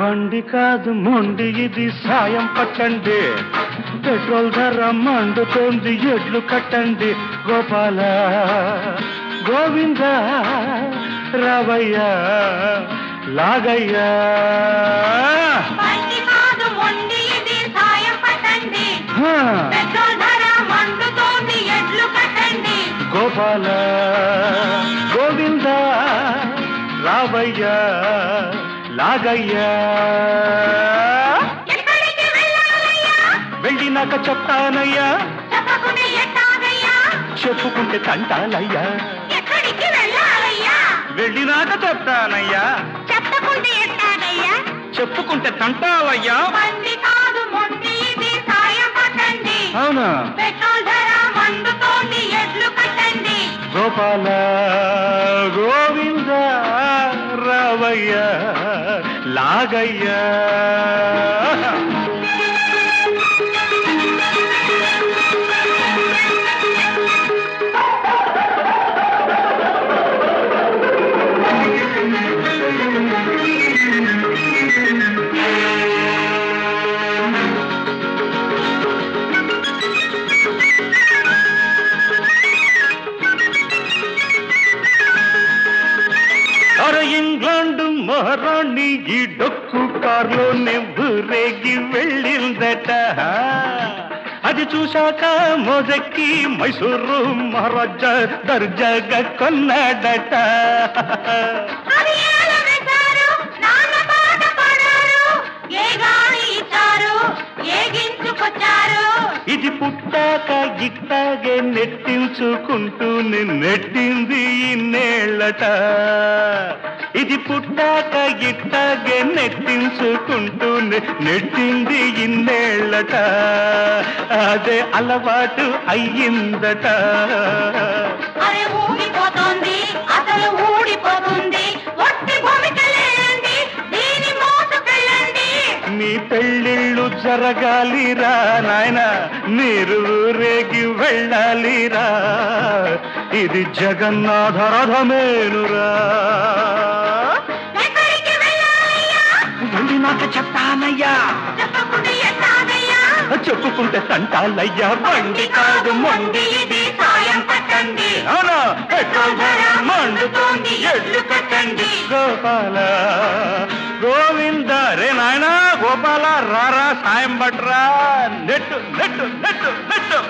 బండి కాదు మొండి ఇది సాయం పట్టండి పెట్రోల్ ధర మండుతోంది ఎడ్లు కట్టండి గోపాల గోవింద రావయ్య లాగయ్యా బండి కాదు మొండి ఇది సాయం పట్టండి హా, పెట్రోల్ ధర మండుతోంది ఎడ్లు కట్టండి గోపాల గోవింద రావయ్య లాగయ్యా ఎక్కడికి వెళ్ళాలయ్యా వెళ్ళినాక చెప్తానయ్యా చెప్పకుండా ఎట్టాగయ్యా చెప్పుకుంటే తంటాలయ్యా ఎక్కడికి వెళ్ళాలయ్యా వెళ్ళినాక చెప్తానయ్యా చెప్పకుండా ఎట్టాగయ్యా చెప్పుకుంటే తంటాలయ్యా బండి కాదు మొండి ఇది సాయం పట్టండి అవునా పెట్రోల్ ధర మండుతోంది ఎడ్లు కట్టండి గోపాల గోవింద రావయ్య లాగయ్యా అరే ఇంగ్లాండ్ మహారాణి ఈ డొక్కు కారులో నెవ్వురేగి వెళ్ళిందట అది చూశాక మొదక్కి మైసూరు మహారాజా దర్జాగా కొన్నాడట అది ఏల వేశారు నాన్న పాట పాడారు ఏ గాలి ఇచ్చారు ఏగించుకొచ్చారు ఇది పుట్టాక ఇట్టాగే నెట్టించుకుంటూనే నెట్టింది ఇన్నేళ్ళట ఇది పుట్టాక ఇట్టాగే నెట్టించుకుంటూనే నెట్టింది ఇన్నేళ్ళట అదే అలవాటు అయ్యిందట అరే ఊడిపోతోంది అసలు ఊడిపోతుంది ఒట్టి భూమికెళ్ళండి దీని మోసుకెళ్ళండి మీ పెళ్ళిళ్ళు జరగాలిరా నాయన మీరు ఊరేగి వెళ్ళాలిరా ఇది జగన్నాథ రథమేనురా ఎక్కడికి వెళ్ళాలయ్యా వెళ్ళినాక చెప్తానయ్యా చెప్పకుండా ఎట్టాగయ్యా చెప్పుకుంటే తంటాలయ్యా బండి కాదు మొండి ఇది సాయం పట్టండి అవునా పెట్రోల్ ధర మండుతోంది ఎడ్లు కట్టండి గోపాల గోవింద రే నాయనా గోపాల రారా సాయం పట్రా నెట్టు నెట్టు నెట్టు నెట్టు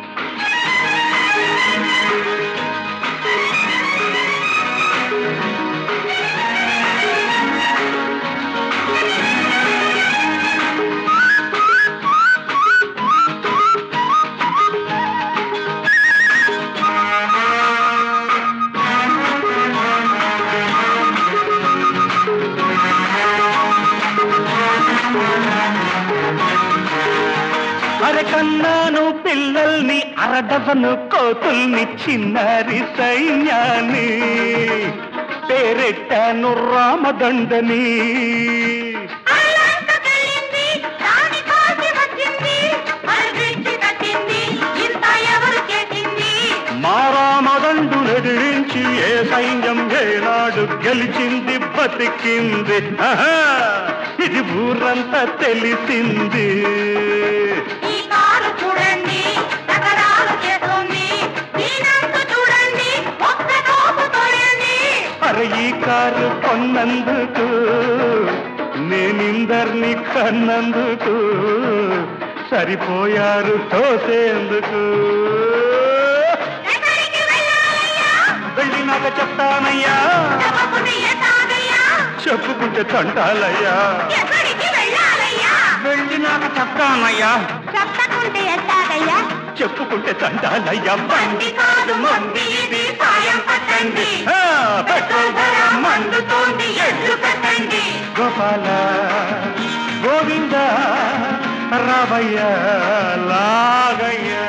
అరే కన్నాను పిల్లల్ని అరడవను కోతుల్ని చిన్నారి సైన్యాన్ని పేరెట్టాను రామదండని అల్లంతకెళ్ళింది రాణి కాసి వచ్చింది మరి బ్రిడ్జి కట్టింది ఇంత ఎవరు చేసింది మా రామదండు ఎదిరించి ఏ సైన్యం ఏనాడు గెలిచింది బతికింది ఆహా, ఇది ఊరంతా తెలిసింది ఈ కారు చూడండి నగరాలు చేస్తుంది దీనంతా చూడండి ఒక్క తోపు తోయండి అరే ఈ కారు కొన్నందుకు నేనిందరిని కన్నందుకు సరిపోయారు తోసేందుకు ఎక్కడికి వెళ్ళాలయ్యా వెళ్ళినాక చెప్తానయ్యా చెప్పకుండా ఎట్టాగయ్యా చెప్పుకుంటే తంటాలయ్యా ఎక్కడికి వెళ్ళాలయ్యా వెళ్ళినాక చెప్తానయ్యా చెప్పకుంటే ఎట్టాగయ్యా చెప్పుకుంటే తంటాలయ్యా బండి కాదు మంది ఇది సాయం పట్టండి ఆ, పెట్రోల్ ధర మండుతోంది ఎడ్లు కట్టండి గోపాల గోవింద రావయ్య లాగయ్య